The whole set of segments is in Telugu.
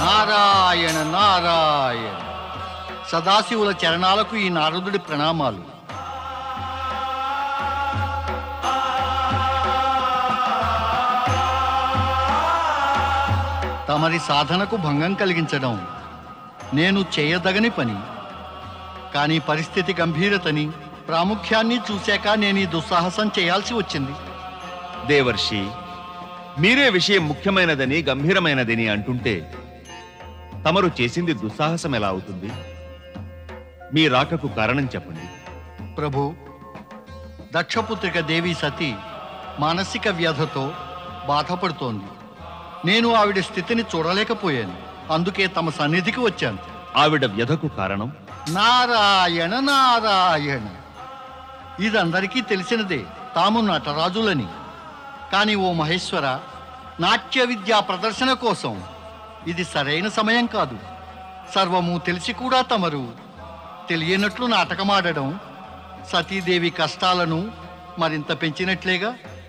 నారాయణ నారాయణ సదాశివుల చరణాలకు ఈ నారదుడి ప్రణామాలు తమరి సాధనకు భంగం కలిగించడం నేను చేయదగని పని కానీ పరిస్థితి గంభీరతని ప్రాముఖ్యాన్ని చూశాక నేను ఈ దుస్సాహసం చేయాల్సి వచ్చింది దేవర్షి మీరే విషయం ముఖ్యమైనదని గంభీరమైనదని అంటుంటే తమరు చేసింది దుస్సాహసం ఎలా అవుతుంది మీ రాకకు కారణం చెప్పండి ప్రభు దక్షపుత్రిక దేవి సతి మానసిక వ్యధతో బాధపడుతోంది నేను ఆవిడ స్థితిని చూడలేకపోయాను అందుకే తమ సన్నిధికి వచ్చాను ఆవిడ వ్యధకు కారణం నారాయణ నారాయణ ఇదందరికీ తెలిసినదే తాము నటరాజులని కానీ ఓ మహేశ్వర నాట్య విద్యా ప్రదర్శన కోసం ఇది సరైన సమయం కాదు సర్వము తెలిసి కూడా తమరు తెలియనట్లు నాటకమాడడం సతీదేవి కష్టాలను మరింత పెంచినట్లేగా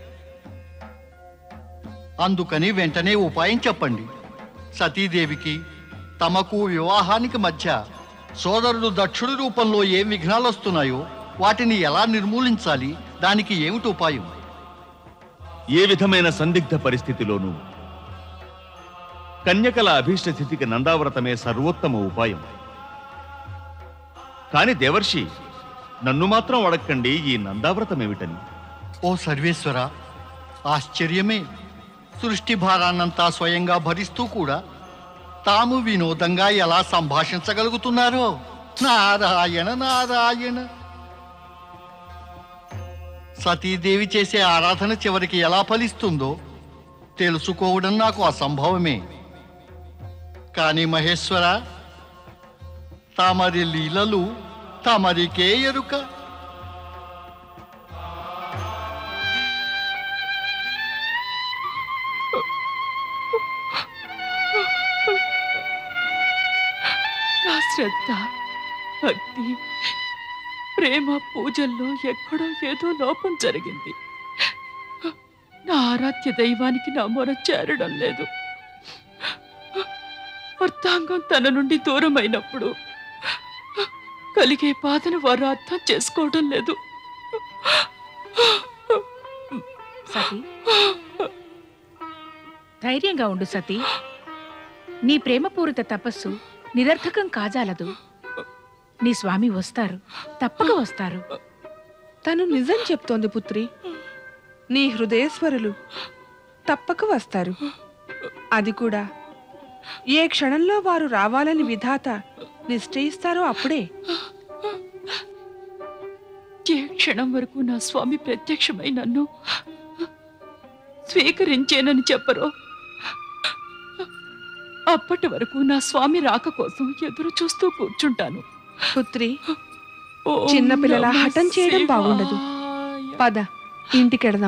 అందుకని వెంటనే ఉపాయం చెప్పండి సతీదేవికి తమకు వివాహానికి మధ్య సోదరుడు దక్షుడి రూపంలో ఏం విఘ్నాలు వస్తున్నాయో వాటిని ఎలా నిర్మూలించాలి దానికి ఏమిటి ఉపాయం ఏ విధమైన సందిగ్ధ పరిస్థితిలోనూ కన్యకల అభీష్ట స్థితికి నందావ్రతమే సర్వోత్తమ ఉపాయం కాని దేవర్షి నన్ను మాత్రం అడక్కండి ఈ నందావ్రతం ఏమిటని ఓ సర్వేశ్వర ఆశ్చర్యమే సృష్టి భారాన్నంతా స్వయంగా భరిస్తూ కూడా తాము వినోదంగా ఎలా సంభాషించగలుగుతున్నారో నారాయణ నారాయణ సతీదేవి చేసే ఆరాధన చివరికి ఎలా ఫలిస్తుందో తెలుసుకోవడం నాకు అసంభవమే కానీ మహేశ్వర తమరి లీలలు తమరికే ఎరుక నా శ్రద్ధ భక్తి ప్రేమ పూజల్లో ఎక్కడో ఏదో లోపం జరిగింది నా ఆరాధ్య దైవానికి నా మొర చేరడం లేదు అర్థాంగం తన నుండి దూరమైనప్పుడు కలిగే బాధను వారు అర్థం చేసుకోవడం లేదు సతీ ధైర్యంగా ఉండు సతీ నీ ప్రేమపూరిత తపస్సు నిరర్థకం కాజాలదు నీ స్వామి వస్తారు తప్పక వస్తారు తను నిజం చెప్తోంది పుత్రి నీ హృదయస్వరులు తప్పక వస్తారు అది కూడా ఏ క్షణంలో వారు రావాలని విధాత నిశ్చయిస్తారో అప్పుడే ఏ క్షణం వరకు నా స్వామి ప్రత్యక్షమై నన్ను స్వీకరించేనని చెప్పరో అప్పటి వరకు నా స్వామి రాక కోసం ఎదురు చూస్తూ కూర్చుంటాను పుత్రి ఓం చిన్నపిల్లల నమః హఠం చేయడం బాగుండదు. శివాయ. పద ఇంటికెడదాం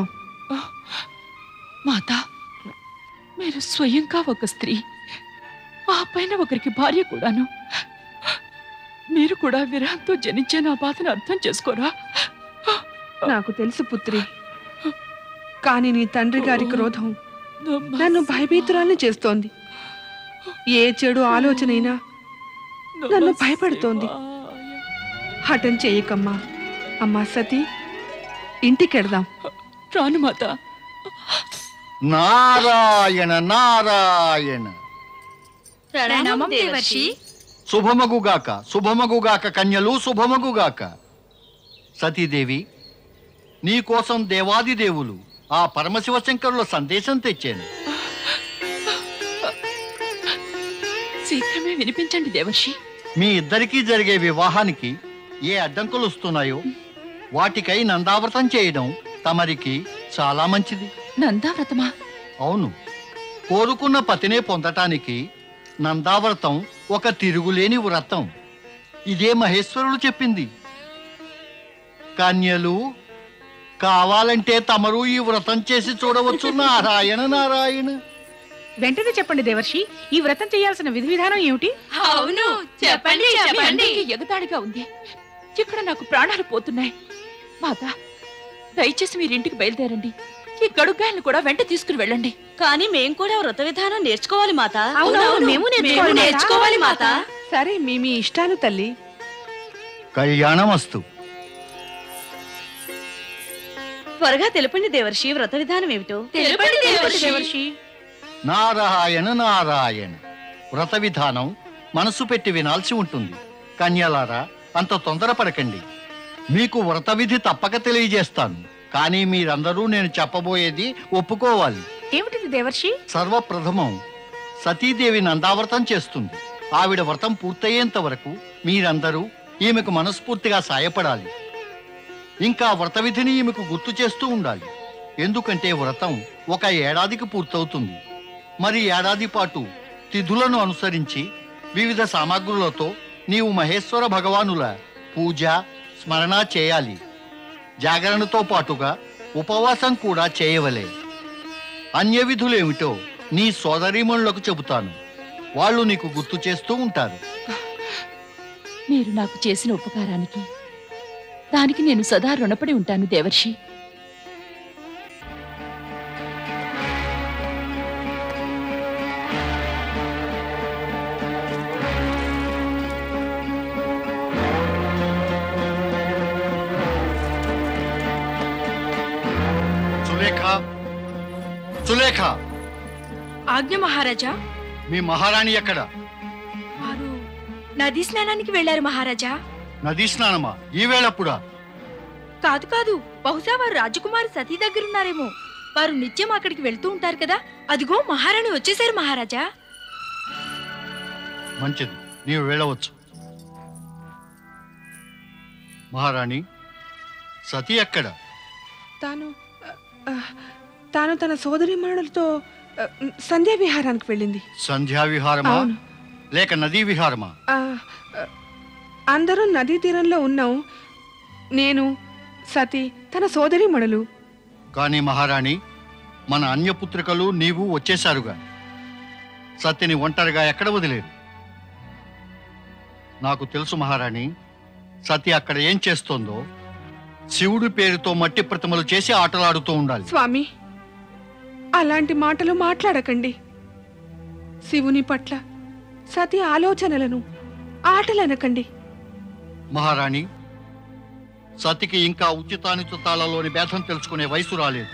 మాత మీరు స్వయంగా ఒక స్త్రీ ఆ పైన ఒకరికి భార్య కూడాను మీరు కూడా విరహంతో జనించే నా బాధను అర్థం చేసుకోరా నాకు తెలుసు పుత్రి కాని నీ తండ్రి గారి క్రోధం నమః నన్ను భయభీతురాల్ని చేస్తోంది ఏ చెడు ఆలోచనైనా నన్ను నమః భయపెడుతోంది. శివాయ. హఠం చేయకమ్మా అమ్మా సతీ ఇంటికెడదాం రాను మాత నారాయణ నారాయణ ప్రణామం దేవర్షి శుభమగుగాక శుభమగుగాక కన్యలు శుభమగుగాక సతీదేవి నీ కోసం దేవాది దేవులు ఆ పరమశివ శంకరుల సందేశం తెచ్చాను శీఘ్రమే వినిపించండి దేవర్షి మీ ఇద్దరికీ జరిగే వివాహానికి ఏ అడ్డంకులు వస్తున్నాయో వాటికై నందావ్రతం చేయడం తమరికి చాలా మంచిది నందావ్రతమా అవును కోరుకున్న పతినే పొందటానికి నందావ్రతం ఒక తిరుగులేని వ్రతం ఇదే మహేశ్వరుడు చెప్పింది కన్యలు కావాలంటే తమరు ఈ వ్రతం చేసి చూడవచ్చు నారాయణ నారాయణ వెంటనే చెప్పండి దేవర్షి ఈ వ్రతం చేయాల్సిన విధి విధానం ఏమిటి అవును చెప్పండి మీ చెప్పండి అందరికీ ఎగతాళిగా ఉంది ఇక్కడ నాకు ప్రాణాలు పోతున్నాయి మాత దయచేసి మీరు ఇంటికి బయలుదేరండి ఈ గడుగ్గాయలను కూడా వెంట తీసుకుని వెళ్ళండి కానీ మేం కూడా వ్రత విధానం నేర్చుకోవాలి మాత అవునవును, మేము నేర్చుకోవాలి మాత. నేర్చుకోవాలి మాత సరే మీ మీ ఇష్టాలు తల్లి కళ్యాణమస్తు త్వరగా తెలుపండి దేవర్షి వ్రత విధానం ఏమిటో తెలుపండి దేవర్షి నారాయణ నారాయణ వ్రత విధానం మనసు పెట్టి వినాల్సి ఉంటుంది కన్యలారా అంత తొందరపడకండి మీకు వ్రత విధి తప్పక తెలియజేస్తాను కానీ మీరందరూ నేను చెప్పబోయేది ఒప్పుకోవాలి ఏమిటిది దేవర్షి సర్వప్రథమం సతీదేవి నందావ్రతం చేస్తుంది ఆవిడ వ్రతం పూర్తయ్యేంత వరకు మీరందరూ ఈమెకు మనస్ఫూర్తిగా సాయపడాలి ఇంకా వ్రత విధిని ఈమెకు గుర్తు చేస్తూ ఉండాలి ఎందుకంటే వ్రతం ఒక ఏడాదికి పూర్తవుతుంది మరి ఏడాది పాటు తిథులను అనుసరించి వివిధ సామగ్రులతో నీవు మహేశ్వర భగవానుల పూజ స్మరణ చేయాలి జాగరణతో పాటుగా ఉపవాసం కూడా చేయవలే అన్య విధులేమిటో నీ సోదరీమణులకు చెబుతాను వాళ్ళు నీకు గుర్తు చేస్తూ ఉంటారు మీరు నాకు చేసిన ఉపకారానికి దానికి నేను సదా రుణపడి ఉంటాను దేవర్షి సులేఖ సులేఖ ఆజ్ఞ మహారాజా మీ మహారాణి ఎక్కడ వారు నదీ స్నానానికి వెళ్లారు మహారాజా నదీ స్నానమా ఈవేళప్పుడా కాదు కాదు బహుశా వారు రాజకుమారి సతీ దగ్గరున్నారేమో వారు నిత్యం అక్కడికి వెళ్తూ ఉంటారు కదా అదిగో మహారాణి వచ్చేసారు మహారాజా మంచిది నీవు వెళ్ళవచ్చు మహారాణి సతి ఎక్కడ తాను ఆ, ఆ, తాను తన సోదరిమణులతో ఆ, సంధ్యా విహారానికి వెళ్ళింది సంధ్యా విహారమా అవును లేక నదీ విహారమా ఆ, ఆ, అందరూ నదీ తీరంలో ఉన్నాం నేను సతి తన సోదరిమణులు కానీ మహారాణి మన అన్యపుత్రికలు నీవు వచ్చేశారుగా సత్యని ఒంటరిగా ఎక్కడ వదిలేరు నాకు తెలుసు మహారాణి సతి అక్కడ ఏం చేస్తోందో శివుడి పేరుతో మట్టి ప్రతిమలు చేసి ఆటలాడుతూ ఉండాలి స్వామి అలాంటి మాటలు మాట్లాడకండి శివుని పట్ల సతి ఆలోచనలను ఆటలనకండి మహారాణి సతికి ఇంకా ఉచితానుచితాలలోని భేదం తెలుసుకునే వయసు రాలేదు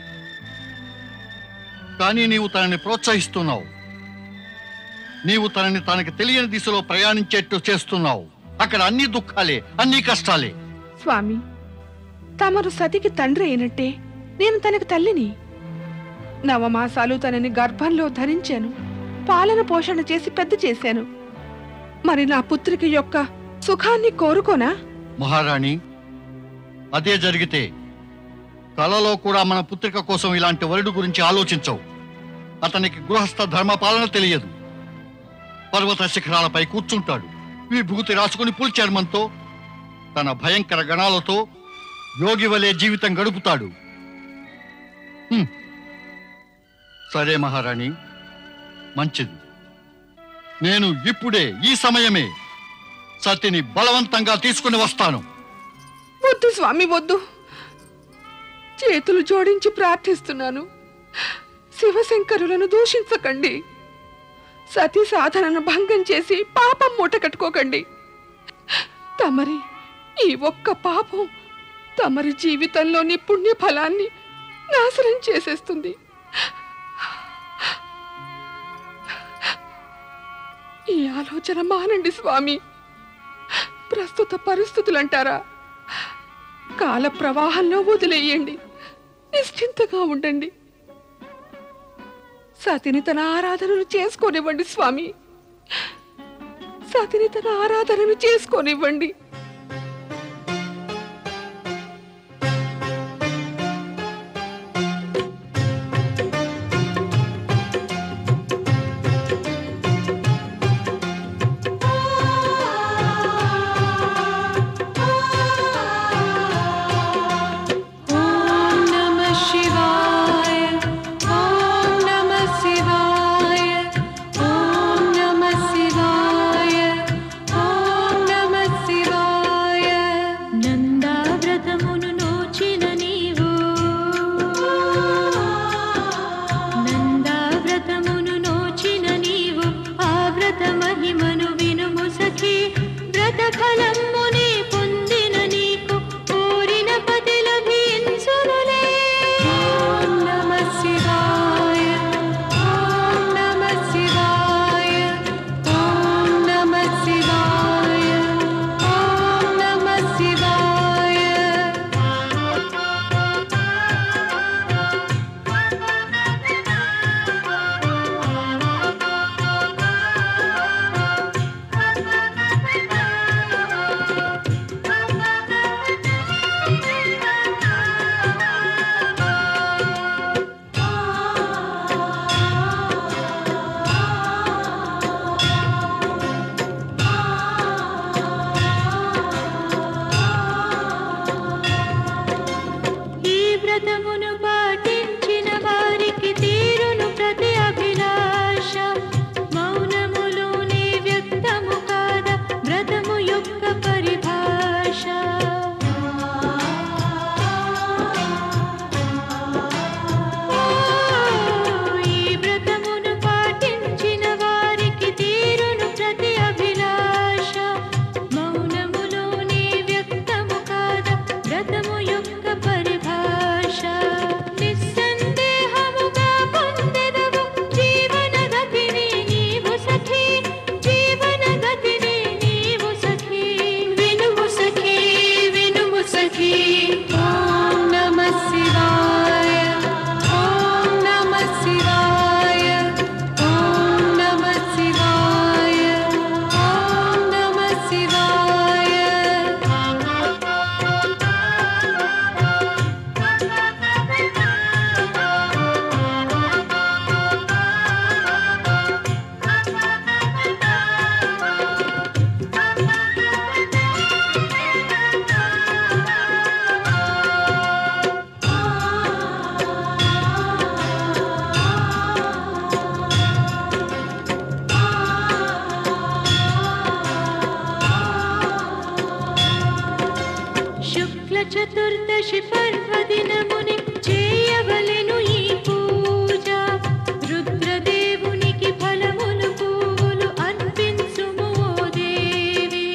కానీ నీవు తనని ప్రోత్సహిస్తున్నావు నీవు తనని తనకి తెలియని దిశలో ప్రయాణించేట్టు చేస్తున్నావు అక్కడ అన్ని దుఃఖాలే అన్ని కష్టాలే స్వామి తమరు సతికి తండ్రి అయినట్టే నేను తనకు తల్లిని నవమాసాలు తనని గర్భంలో ధరించాను పాలన పోషణ చేసి పెద్ద చేశాను మరి నా పుత్రిక యొక్క సుఖాన్ని కోరుకోనా మహారాణి అదే జరిగితే కలలో కూడా మన పుత్రిక కోసం ఇలాంటి వరుడు గురించి ఆలోచించవు అతనికి గృహస్థ ధర్మపాలన తెలియదు పర్వత శిఖరాలపై కూర్చుంటాడు విభూతి రాసుకుని పుల్ చర్మంతో తన భయంకర గణాలతో యోగి వలె జీవితం గడుపుతాడు హ్మ్. సరే మహారాణి మంచిది నేను ఇప్పుడే ఈ సమయమే సతిని బలవంతంగా తీసుకుని వస్తాను వద్దు స్వామి వద్దు చేతులు జోడించి ప్రార్థిస్తున్నాను శివశంకరులను దూషించకండి సతీ సాధనను భంగం చేసి పాపం మూట కట్టుకోకండి తమరి ఈ ఒక్క పాపం తమరి జీవితంలోని పుణ్య ఫలాన్ని నాశనం చేసేస్తుంది ఈ ఆలోచన మానండి స్వామి ప్రస్తుత పరిస్థితులంటారా కాల ప్రవాహంలో వదిలేయండి నిశ్చింతగా ఉండండి సతిని తన ఆరాధనను చేసుకోనివ్వండి స్వామి సతిని తన ఆరాధనను చేసుకోనివ్వండి ఓం నమ శివాయ ఓం నమ శివాయ చతుర్దశి పర్వదినముని చేయవలెను ఈ పూజ రుద్రదేవునికి ఫలములు పువ్వులు అర్పించుము ఓ దేవి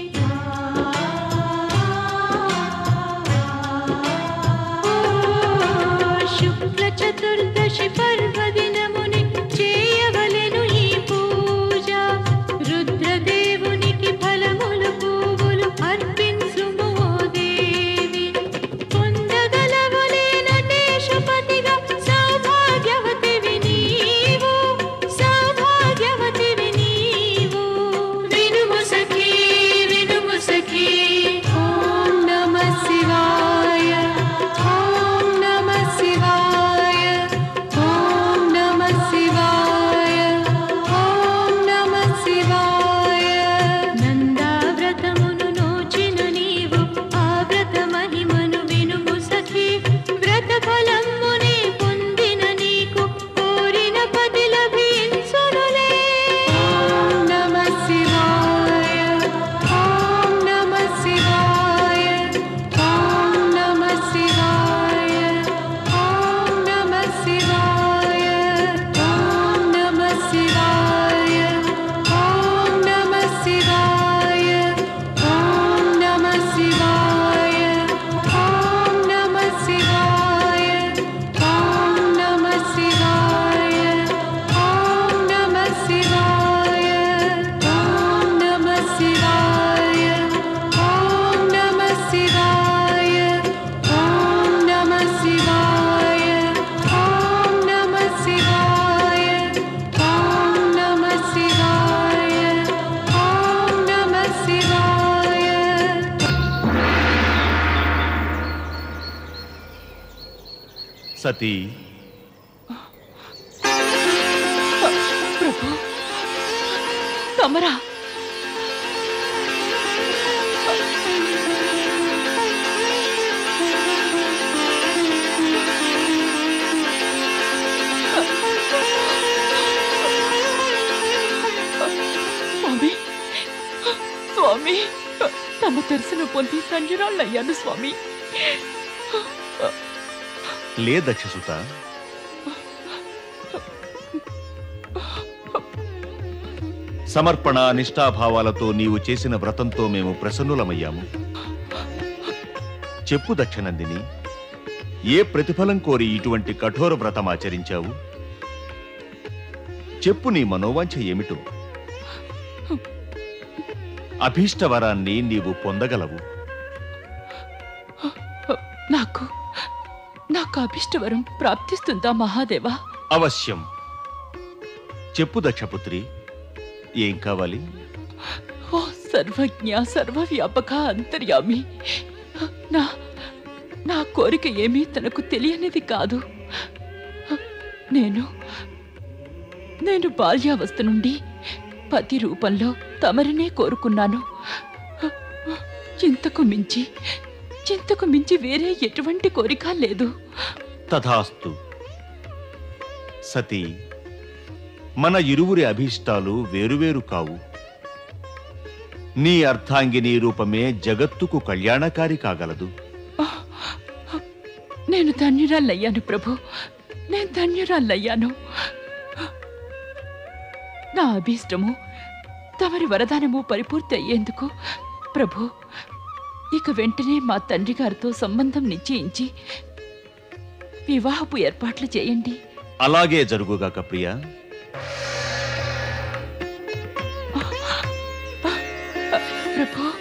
శుక్ల చతుర్దశి పర్వదినముని చేయవలెను ఈ పూజ రుద్రదేవునికి ఫలములు పువ్వులు అర్పించుము ఓ దేవి పొందగలవులే నటేశపతిగా సౌభాగ్యవతివి నీవు సౌభాగ్యవతివి నీవు వినుము సఖీ వినుము సఖీ ఓం నమ శివాయ ఓం నమ శివాయ ఓం నమ శివాయ ఓం నమ శివాయ నందావ్రతమును నోచిన నీవు ఆ వ్రత మహిమను వినుము సఖీ వ్రత ఫలమునే పొందిన నీకు కోరిన పది లభించునులే ఓం నమ శివాయ ఓం నమ శివాయ ఓం నమ శివాయ ఓం నమ శివాయ ఓం నమ శివాయ ఓం నమ శివాయ ఓం నమ శివాయ ఓం నమ శివాయ ఓం నమ శివాయ ఓం నమ శివాయ ఓం నమ శివాయ ఓం నమ శివాయ ఓం నమ శివాయ ఓం నమ శివాయ ఓం నమ శివాయ ఓం నమ శివాయ సతీ ప్రభు తమరా స్వామి స్వామి తమ దర్శనం పొంది ధన్యురాళ్ళయ్యాను స్వామి లే దక్షసుత సమర్పణ నిష్ఠాభావాలతో నీవు చేసిన వ్రతంతో మేము ప్రసన్నులమయ్యాము చెప్పు దక్షనందిని ఏ ప్రతిఫలం కోరి ఇటువంటి కఠోర వ్రతం ఆచరించావు చెప్పు నీ మనోవాంఛ ఏమిటో అభీష్టవరాన్ని నీవు పొందగలవు నాకు నాకు అభిష్టవరం ప్రాప్తిస్తుందా మహాదేవా అవశ్యం చెప్పు దక్షపుత్రి ఏం కావాలి ఓ సర్వజ్ఞ సర్వవ్యాపక అంతర్యామి నా నా కోరిక ఏమీ తనకు తెలియనిది కాదు నేను నేను బాల్యావస్థ నుండి పతి రూపంలో తమరినే కోరుకున్నాను చింతకు మించి చింతకు మించి వేరే ఎటువంటి కోరిక లేదు తథాస్తు సతీ మన ఇరువురి అభీష్టాలు వేరువేరు కావు నీ అర్థాంగిని రూపమే జగత్తుకు కళ్యాణకారి కాగలదు నేను ధన్యురాలయ్యాను ప్రభు నేను ధన్యురాలయ్యాను నా అభీష్టము తమరి వరదానము పరిపూర్తి అయ్యేందుకు ప్రభు ఇక వెంటనే మా తండ్రి గారితో సంబంధం నిశ్చయించి వివాహపు ఏర్పాట్లు చేయండి అలాగే జరుగుగాక ప్రియా ప్రభు